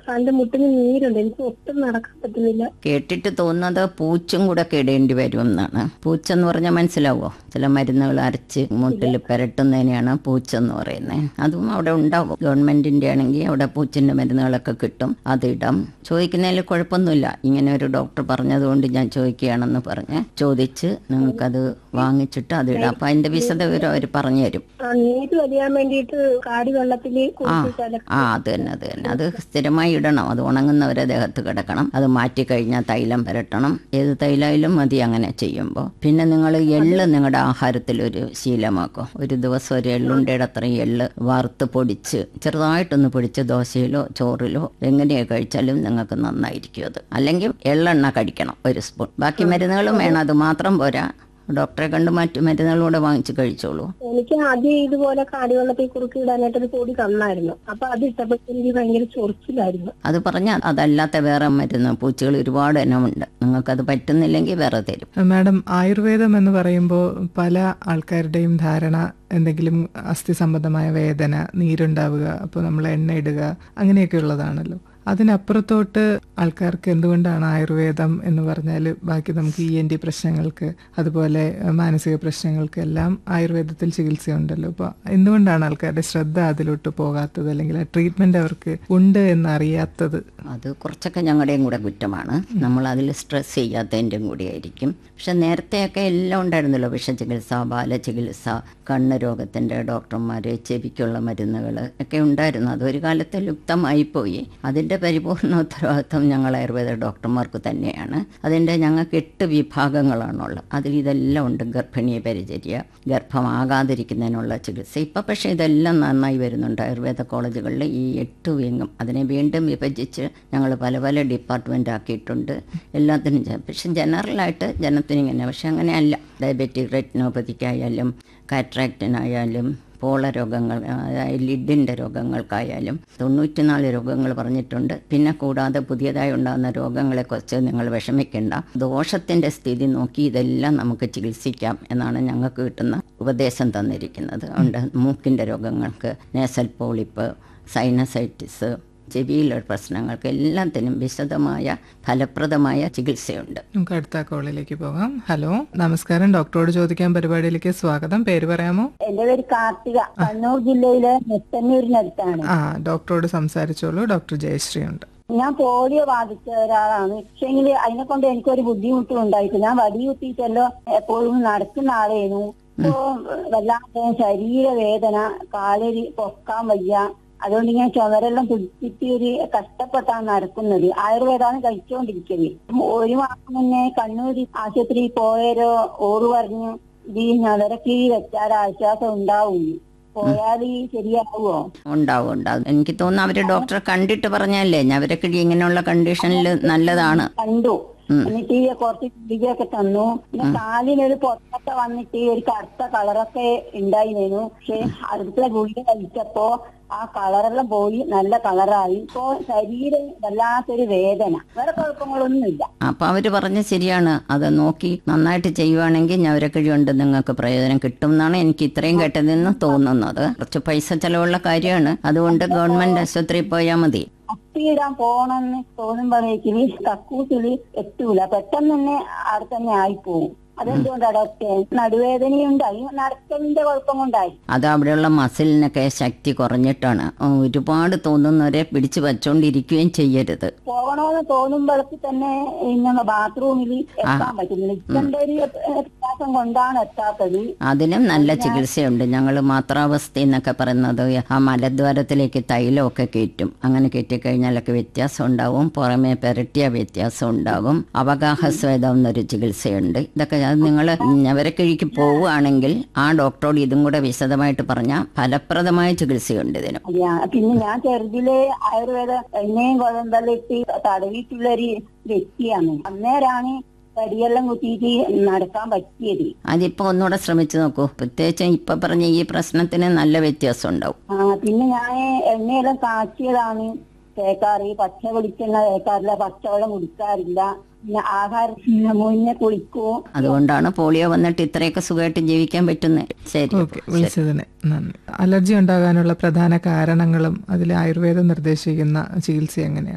കാലിന്റെ മുട്ടിന് നീരുണ്ട് എനിക്ക് ഒട്ടും നടക്കാൻ പറ്റുന്നില്ല കേട്ടിട്ട് തോന്നുന്നത് പൂച്ചും കൂടെ കേടേണ്ടി വരും എന്നാണ് പൂച്ച എന്ന് പറഞ്ഞാൽ മനസ്സിലാവോ ചില മരുന്നുകൾ അരച്ച് മുട്ടിൽ പുരട്ടുന്നതിനെയാണ് പൂച്ച എന്ന് പറയുന്നത് അതും അവിടെ ഉണ്ടാവും ഗവൺമെന്റിന്റെ ആണെങ്കിൽ അവിടെ പൂച്ചിന്റെ മരുന്നുകളൊക്കെ കിട്ടും അതിടാം ചോദിക്കുന്നതിൽ കുഴപ്പമൊന്നുമില്ല ഇങ്ങനെ ഒരു ഡോക്ടർ പറഞ്ഞതുകൊണ്ട് ഞാൻ ചോദിക്കുകയാണെന്ന് പറഞ്ഞ് ചോദിച്ച് നിങ്ങൾക്കത് വാങ്ങിച്ചിട്ട് അതിടാം അപ്പൊ അതിന്റെ വിശദ വിവരം അവർ പറഞ്ഞു തരും ആ നീര് വലിയാൻ വേണ്ടിയിട്ട് കാടി വെള്ളത്തില് കുളിപ്പിച്ചാലൊക്കെ ആ അത് തന്നെ അത് തന്നെ അത് സ്ഥിരമായി ഇടണം അത് ഉണങ്ങുന്നവരെ ദേഹത്ത് കിടക്കണം അത് മാറ്റി കഴിഞ്ഞാൽ തൈലം പുരട്ടണം ഏത് തൈലായാലും മതി അങ്ങനെ ചെയ്യുമ്പോൾ പിന്നെ നിങ്ങൾ എള്ള് നിങ്ങളുടെ ആഹാരത്തിൽ ഒരു ശീലമാക്കും ഒരു ദിവസം ഒരു എള്ളുണ്ടയുടെ അത്രയും എള്ള് വറുത്ത് പൊടിച്ച് ചെറുതായിട്ടൊന്ന് പൊടിച്ച് ദോശയിലോ ചോറിലോ എങ്ങനെയോ കഴിച്ചാലും നിങ്ങൾക്ക് നന്നായിരിക്കും അത് അല്ലെങ്കിൽ എള്ളെണ്ണ കഴിക്കണം ഒരു സ്പൂൺ ബാക്കി മരുന്നുകളും വേണം അത് മാത്രം പോരാ ഡോക്ടറെ കണ്ട് മറ്റു മരുന്നുകളൂടെ വാങ്ങിച്ച് കഴിച്ചോളൂ എനിക്ക് ആദ്യം ഇതുപോലെ കാടിവെള്ളത്തിൽ കുറുക്കി ഇടാനായിട്ട് ഒരു പൊടി തന്നായിരുന്നു അപ്പൊ അത് ഇട്ടപ്പോഴത്തേക്ക് എനിക്ക് ഭയങ്കര ചൊറിച്ചിലായിരുന്നു അത് പറഞ്ഞാൽ അതല്ലാത്ത വേറെ മരുന്ന് പൂച്ചകൾ ഒരുപാട് ഇനമുണ്ട് നിങ്ങൾക്കത് പറ്റുന്നില്ലെങ്കിൽ വേറെ തരും മാഡം ആയുർവേദം എന്ന് പറയുമ്പോൾ പല ആൾക്കാരുടെയും ധാരണ എന്തെങ്കിലും അസ്ഥി സംബന്ധമായ വേദന നീരുണ്ടാവുക അപ്പോൾ നമ്മൾ എണ്ണ ഇടുക അങ്ങനെയൊക്കെ ഉള്ളതാണല്ലോ അതിനപ്പുറത്തോട്ട് ആൾക്കാർക്ക് എന്തുകൊണ്ടാണ് ആയുർവേദം എന്ന് പറഞ്ഞാൽ ബാക്കി നമുക്ക് ഇ എൻ ഡി പ്രശ്നങ്ങൾക്ക് അതുപോലെ അഹ്, മാനസിക പ്രശ്നങ്ങൾക്ക് എല്ലാം ആയുർവേദത്തിൽ ചികിത്സയുണ്ടല്ലോ അപ്പോൾ എന്തുകൊണ്ടാണ് ആൾക്കാരുടെ ശ്രദ്ധ അതിലോട്ട് പോകാത്തത് അല്ലെങ്കിൽ ആ ട്രീറ്റ്മെന്റ് അവർക്ക് ഉണ്ട് എന്ന് അറിയാത്തത് അത് കുറച്ചൊക്കെ ഞങ്ങളുടെയും കൂടെ കുറ്റമാണ് നമ്മൾ അതിൽ സ്ട്രെസ് ചെയ്യാത്തതിൻ്റെയും കൂടിയായിരിക്കും പക്ഷെ നേരത്തെയൊക്കെ എല്ലാം ഉണ്ടായിരുന്നല്ലോ വിഷചികിത്സ ബാലചികിത്സ കണ്ണ് രോഗത്തിൻ്റെ ഡോക്ടർമാർ ചെവിക്കുള്ള മരുന്നുകൾ ഒക്കെ ഉണ്ടായിരുന്നു അതൊരു കാലത്ത് ലുപ്തമായിപ്പോയി അതിൻ്റെ പരിപൂർണ ഉത്തരവാദിത്വം ഞങ്ങൾ ആയുർവേദ ഡോക്ടർമാർക്ക് തന്നെയാണ് അതിൻ്റെ ഞങ്ങൾക്ക് എട്ട് വിഭാഗങ്ങളാണുള്ളത് അതിൽ ഇതെല്ലാം ഉണ്ട് ഗർഭിണിയെ പരിചര്യ ഗർഭമാകാതിരിക്കുന്നതിനുള്ള ചികിത്സ ഇപ്പം പക്ഷേ ഇതെല്ലാം നന്നായി വരുന്നുണ്ട് ആയുർവേദ കോളേജുകളിൽ ഈ എട്ട് വിങ്ങും അതിനെ വീണ്ടും വിഭജിച്ച് ഞങ്ങൾ പല പല ഡിപ്പാർട്ട്മെൻ്റ് ആക്കിയിട്ടുണ്ട് എല്ലാത്തിനും ചെ- പക്ഷെ ജനറലായിട്ട് ജനത്തിന് ഇങ്ങനെ പക്ഷെ അങ്ങനെയല്ല ഡയബറ്റിക് റെറ്റിനോപ്പതിക്കായാലും കാറ്ററാക്റ്റിനായാലും പോള രോഗങ്ങൾ അതായത് ലിഡിൻ്റെ രോഗങ്ങൾക്കായാലും തൊണ്ണൂറ്റിനാല് രോഗങ്ങൾ പറഞ്ഞിട്ടുണ്ട് പിന്നെ കൂടാതെ പുതിയതായി ഉണ്ടാകുന്ന രോഗങ്ങളെക്കുറിച്ച് നിങ്ങൾ വിഷമിക്കേണ്ട ദോഷത്തിൻ്റെ സ്ഥിതി നോക്കി ഇതെല്ലാം നമുക്ക് ചികിത്സിക്കാം എന്നാണ് ഞങ്ങൾക്ക് കിട്ടുന്ന ഉപദേശം തന്നിരിക്കുന്നത് അതുകൊണ്ട് മൂക്കിൻ്റെ രോഗങ്ങൾക്ക് നേസൽ പോളിപ്പ് സൈനസൈറ്റിസ് ചെവിയിലുള്ള പ്രശ്നങ്ങൾക്ക് എല്ലാത്തിനും വിശദമായ ഫലപ്രദമായ ചികിത്സയുണ്ട് നമുക്ക് അടുത്ത കോളിലേക്ക് പോകാം ഹലോ നമസ്കാരം ഡോക്ടറോട് ചോദിക്കാൻ പരിപാടിയിലേക്ക് സ്വാഗതം പേര് പറയാമോ എന്റെ പേര് കാർത്തിക കണ്ണൂർ ജില്ലയിലെ നെത്തന്നൂരിനടുത്താണ് ആ ഡോക്ടറോട് സംസാരിച്ചോളൂ ഡോക്ടർ ജയശ്രീ ഉണ്ട് ഞാൻ പോളിയോ ബാധിച്ച ഒരാളാണ് പക്ഷെങ്കിൽ അതിനെ കൊണ്ട് എനിക്കൊരു ബുദ്ധിമുട്ടും ഉണ്ടായിട്ട് ഞാൻ വടി കുത്തിയിട്ടല്ലോ എപ്പോഴും നടക്കുന്ന ആളായിരുന്നു ഇപ്പോ വല്ലാത്ത ശരീരവേദന കാലരി പൊക്കാൻ വയ്യ അതുകൊണ്ട് ഇങ്ങനെ ചുമരെല്ലാം പിടിച്ചിട്ട് ഒരു കഷ്ടപ്പെട്ടാണ് നടക്കുന്നത് ആയുർവേദമാണ് കഴിച്ചുകൊണ്ടിരിക്കുന്നത് ഒരു മാസം മുന്നേ കണ്ണൂർ ആശുപത്രിയിൽ പോയാരോ ഓറ് പറഞ്ഞു ഇത് ഈ ഞവരക്ക് വെച്ചാൽ ആശ്വാസം ഉണ്ടാവും പോയാൽ ശരിയാവുമോ ഉണ്ടാവും ഉണ്ടാവും എനിക്ക് തോന്നുന്നു അവര് ഡോക്ടറെ കണ്ടിട്ട് പറഞ്ഞല്ലേ ഞവരക്കിഴി ഇങ്ങനെയുള്ള കണ്ടീഷനിൽ നല്ലതാണ് കണ്ടു എന്നിട്ട് ഈ കുറച്ച് ഗുളികയൊക്കെ തന്നു പിന്നെ കാലിനൊരു പൊട്ടൊക്കെ വന്നിട്ട് ഒരു കറുത്ത കളറൊക്കെ ഉണ്ടായിരുന്നു പക്ഷെ അടുത്ത ഗുളിക കഴിച്ചപ്പോ ആ കളറെല്ലാം പോയി നല്ല കളറായി ഇപ്പോ ശരീരം വല്ലാത്തൊരു വേദന വേറെ കുഴപ്പങ്ങളൊന്നുമില്ല അപ്പൊ അവര് പറഞ്ഞ ശരിയാണ് അത് നോക്കി നന്നായിട്ട് ചെയ്യുവാണെങ്കിൽ ഞവരക്കിഴി കൊണ്ട് നിങ്ങൾക്ക് പ്രയോജനം കിട്ടും എന്നാണ് എനിക്ക് ഇത്രയും കേട്ടതെന്ന് തോന്നുന്നത് കുറച്ച് പൈസ ചെലവുള്ള കാര്യമാണ് അതുകൊണ്ട് ഗവൺമെന്റ് ആശുപത്രിയിൽ പോയാൽ മതി അപ്പിയിടാൻ പോണെന്ന് തോന്നുമ്പോഴേക്കില് കക്കൂസില് എത്തൂല പെട്ടെന്ന് തന്നെ അവിടെ തന്നെ ആയിപ്പോവും അതെന്തുകൊണ്ടാ ഡോക്ടർ നടുവേദനയുണ്ടായി നടക്കലിന്റെ കുഴപ്പം കൊണ്ടായി അത് അവിടെയുള്ള മസിലിനൊക്കെ ശക്തി കുറഞ്ഞിട്ടാണ് ഉം, ഒരുപാട് തോന്നുന്നവരെ പിടിച്ചു വച്ചോണ്ടിരിക്കുകയും ചെയ്യരുത് പോകണമെന്ന് തോന്നുമ്പോഴേക്ക് തന്നെ ഇങ്ങനെ ബാത്റൂമിൽ എത്താൻ പറ്റുന്നില്ല ഇതെന്റെ ഒരു വ്യത്യാസം കൊണ്ടാണ് എത്താത്തത് അതിനും നല്ല ചികിത്സയുണ്ട് ഞങ്ങൾ മാത്രാവസ്ഥ എന്നൊക്കെ പറയുന്നത് ആ മലദ്വാരത്തിലേക്ക് തൈലമൊക്കെ കയറ്റും അങ്ങനെ കയറ്റിക്കഴിഞ്ഞാലൊക്കെ വ്യത്യാസം ഉണ്ടാവും പുറമേ പെരട്ടിയ വ്യത്യാസം ഉണ്ടാകും അവഗാഹസ്വേദം എന്നൊരു ചികിത്സയുണ്ട് ഇതൊക്കെ അത് നിങ്ങൾ ഞവരക്കിഴിക്ക് പോവുകയാണെങ്കിൽ ആ ഡോക്ടറോട് ഇതും കൂടെ വിശദമായിട്ട് പറഞ്ഞാൽ ഫലപ്രദമായ ചികിത്സയുണ്ട് ഇതിനും അതെയാ. പിന്നെ ഞാൻ ചെറുതിലെ ആയുർവേദ എണ്ണയും കുഴമ്പെല്ലാം ഇട്ട് തടവിയിട്ടുള്ള ഒരു വ്യക്തിയാണ് അന്നേരാണ് തടിയെല്ലാം കുത്തിയിട്ട് നടക്കാൻ പറ്റിയത് അതിപ്പോ ഒന്നുകൂടെ ശ്രമിച്ചു നോക്കൂ പ്രത്യേകിച്ച് ഇപ്പൊ പറഞ്ഞ ഈ പ്രശ്നത്തിന് നല്ല വ്യത്യാസം ഉണ്ടാവും ആ പിന്നെ ഞാൻ എണ്ണയെല്ലാം കാച്ചിയതാണ് തേക്കാറ് പച്ച വെളിച്ചെണ്ണ തേക്കാറില്ല പച്ചവെള്ളം കുടിക്കാറില്ല പിന്നെ ആഹാരത്തിന് മുന്നേ കുളിക്കും അതുകൊണ്ടാണ് പോളിയോ വന്നിട്ട് ഇത്രയൊക്കെ സുഖമായിട്ട് ജീവിക്കാൻ പറ്റുന്നത് ശരി ഓക്കെ വിളിച്ചതിന് നന്ദി അലർജി ഉണ്ടാകാനുള്ള പ്രധാന കാരണങ്ങളും അതിൽ ആയുർവേദം നിർദ്ദേശിക്കുന്ന ചികിത്സ എങ്ങനെയാണ്